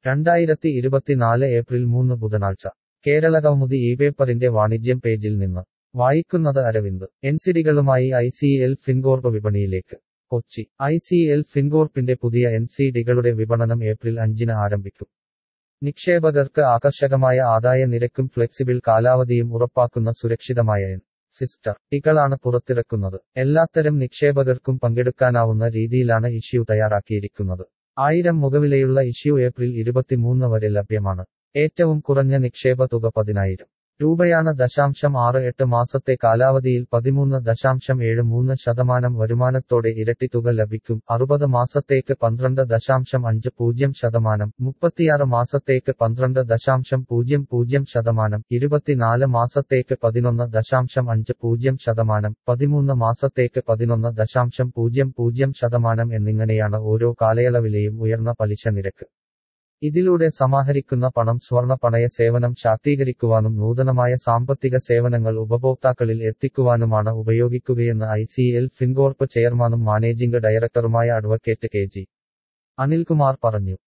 രണ്ടായിരത്തി ഇരുപത്തിനാല് ഏപ്രിൽ മൂന്ന് ബുധനാഴ്ച കേരളകൗമുദി ഈ പേപ്പറിന്റെ വാണിജ്യം പേജിൽ നിന്ന് വായിക്കുന്നത് അരവിന്ദ് എൻസിഡികളുമായി ഐ സി എൽ ഫിൻകോർപ്പ് വിപണിയിലേക്ക് കൊച്ചി ഐ സി എൽ ഫിൻകോർപ്പിന്റെ പുതിയ എൻ സി ഡികളുടെ വിപണനം ഏപ്രിൽ അഞ്ചിന് ആരംഭിക്കും നിക്ഷേപകർക്ക് ആകർഷകമായ ആദായ നിരക്കും ഫ്ലെക്സിബിൾ കാലാവധിയും ഉറപ്പാക്കുന്ന സുരക്ഷിതമായ എൻ സിസ്റ്റർ ഡികളാണ് പുറത്തിറക്കുന്നത് എല്ലാത്തരം നിക്ഷേപകർക്കും പങ്കെടുക്കാനാവുന്ന രീതിയിലാണ് ഇഷ്യൂ തയ്യാറാക്കിയിരിക്കുന്നത് ആയിരം മുഖവിലയുള്ള ഇഷ്യൂ ഏപ്രിൽ ഇരുപത്തിമൂന്ന് വരെ ലഭ്യമാണ് ഏറ്റവും കുറഞ്ഞ നിക്ഷേപ തുക പതിനായിരം രൂപയാണ് ദശാംശം ആറ് എട്ട് മാസത്തെ കാലാവധിയിൽ പതിമൂന്ന് ദശാംശം ഏഴ് മൂന്ന് ശതമാനം വരുമാനത്തോടെ ഇരട്ടി തുക ലഭിക്കും അറുപത് മാസത്തേക്ക് പന്ത്രണ്ട് ദശാംശം അഞ്ച് പൂജ്യം ശതമാനം മുപ്പത്തിയാറ് മാസത്തേക്ക് പന്ത്രണ്ട് ദശാംശം പൂജ്യം പൂജ്യം ശതമാനം ഇരുപത്തിനാല് മാസത്തേക്ക് പതിനൊന്ന് ദശാംശം അഞ്ച് പൂജ്യം ശതമാനം പതിമൂന്ന് മാസത്തേക്ക് പതിനൊന്ന് ദശാംശം പൂജ്യം പൂജ്യം ശതമാനം എന്നിങ്ങനെയാണ് ഓരോ കാലയളവിലെയും ഉയർന്ന പലിശ നിരക്ക് ഇതിലൂടെ സമാഹരിക്കുന്ന പണം സ്വർണ പണയ സേവനം ശാക്തീകരിക്കുവാനും നൂതനമായ സാമ്പത്തിക സേവനങ്ങൾ ഉപഭോക്താക്കളിൽ എത്തിക്കുവാനുമാണ് ഉപയോഗിക്കുകയെന്ന് ഐ സി എൽ ഫിൻകോർപ്പ് ചെയർമാനും മാനേജിംഗ് ഡയറക്ടറുമായ അഡ്വക്കേറ്റ് കെ ജി അനിൽകുമാർ പറഞ്ഞു